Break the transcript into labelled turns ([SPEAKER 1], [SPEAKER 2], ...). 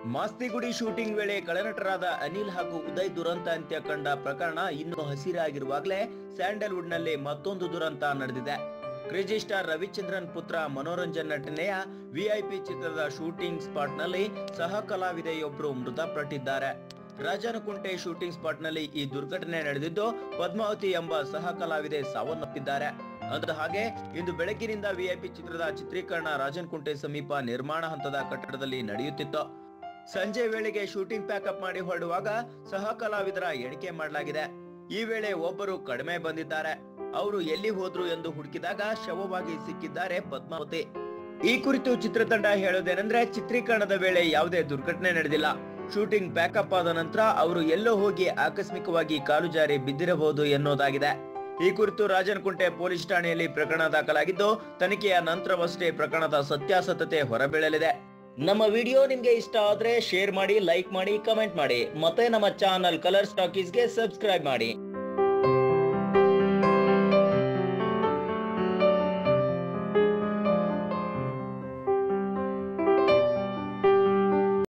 [SPEAKER 1] Mastigudi shooting ವೇಳೆ ಕಳನಟರಾದ ಅನಿಲ್ ಹಾಗೂ ಉದಯ್ ದುರಂತ ಅಂತ್ಯ ಕಂಡ ಪ್ರಕರಣ ಇನ್ನೂ ಹಸಿರಾಗಿರುವಾಗಲೇ ಸ್ಯಾಂಡಲ್ವುಡ್ ನಲ್ಲಿ ಮತ್ತೊಂದು ದುರಂತ ನಡೆದಿದೆ ಕ್ರೇಜಿ ಸ್ಟಾರ್ ರವಿಚಂದ್ರನ್ ಪುತ್ರ ಮನೋರಂಜನ್ ನಟನೆಯ ವಿಐಪಿ ಚಿತ್ರದ ಶೂಟಿಂಗ್ ಸ್ಪಾಟ್ ನಲ್ಲಿ ಸಹ ಕಲಾವಿದೆಯೊಬ್ಬರು ಮೃತಪಟ್ಟಿದ್ದಾರೆ ರಾಜನಕುಂಟೆ ಶೂಟಿಂಗ್ ಸ್ಪಾಟ್ ನಲ್ಲಿ ಈ ದುರ್ಘಟನೆ ನಡೆದಿದ್ದು ಪದ್ಮಾವತಿ ಎಂಬ ಸಹ ಕಲಾವಿದೆ ಸಾವನ್ನಪ್ಪಿದ್ದಾರೆ ಅಂದ ಹಾಗೆ ಇಂದು ಬೆಳಗ್ಗಿನಿಂದ ವಿಐಪಿ ಚಿತ್ರದ ಚಿತ್ರೀಕರಣ ರಾಜನಕುಂಟೆ ಸಮೀಪ ನಿರ್ಮಾಣ ಹಂತದ ಕಟ್ಟಡದಲ್ಲಿ ನಡೆಯುತ್ತಿತ್ತು ಸಂಜೆ ವೇಳೆಗೆ ಶೂಟಿಂಗ್ ಪ್ಯಾಕಪ್ ಮಾಡಿ ಹೊರಡುವಾಗ ಸಹ ಕಲಾವಿದರ ಎಣಿಕೆ ಮಾಡಲಾಗಿದೆ ಈ ವೇಳೆ ಒಬ್ಬರು ಕಡಿಮೆ ಬಂದಿದ್ದಾರೆ ಅವರು ಎಲ್ಲಿ ಹೋದ್ರು ಎಂದು ಹುಡುಕಿದಾಗ ಶವವಾಗಿ ಸಿಕ್ಕಿದ್ದಾರೆ ಪದ್ಮಾವತಿ ಈ ಕುರಿತು ಚಿತ್ರತಂಡ ಹೇಳೋದೇನೆಂದ್ರೆ ಚಿತ್ರೀಕರಣದ ವೇಳೆ ಯಾವುದೇ ದುರ್ಘಟನೆ ನಡೆದಿಲ್ಲ ಶೂಟಿಂಗ್ ಪ್ಯಾಕಪ್ ಆದ ನಂತರ ಅವರು ಎಲ್ಲೋ ಹೋಗಿ ಆಕಸ್ಮಿಕವಾಗಿ ಕಾಲು ಜಾರಿ ಬಿದ್ದಿರಬಹುದು ಎನ್ನುವುದಾಗಿದೆ ಈ ಕುರಿತು ರಾಜನಕುಂಟೆ ಪೊಲೀಸ್ ಠಾಣೆಯಲ್ಲಿ ಪ್ರಕರಣ ದಾಖಲಾಗಿದ್ದು ತನಿಖೆಯ ನಂತರವಷ್ಟೇ ಪ್ರಕರಣದ ಸತ್ಯಾಸತ್ಯತೆ ಹೊರಬೀಳಲಿದೆ ನಮ್ಮ ವಿಡಿಯೋ ನಿಮ್ಗೆ ಇಷ್ಟ ಆದ್ರೆ ಶೇರ್ ಮಾಡಿ ಲೈಕ್ ಮಾಡಿ ಕಮೆಂಟ್ ಮಾಡಿ ಮತ್ತೆ ನಮ್ಮ ಚಾನಲ್ ಕಲರ್ ಸ್ಟಾಕೀಸ್ಗೆ ಸಬ್ಸ್ಕ್ರೈಬ್ ಮಾಡಿ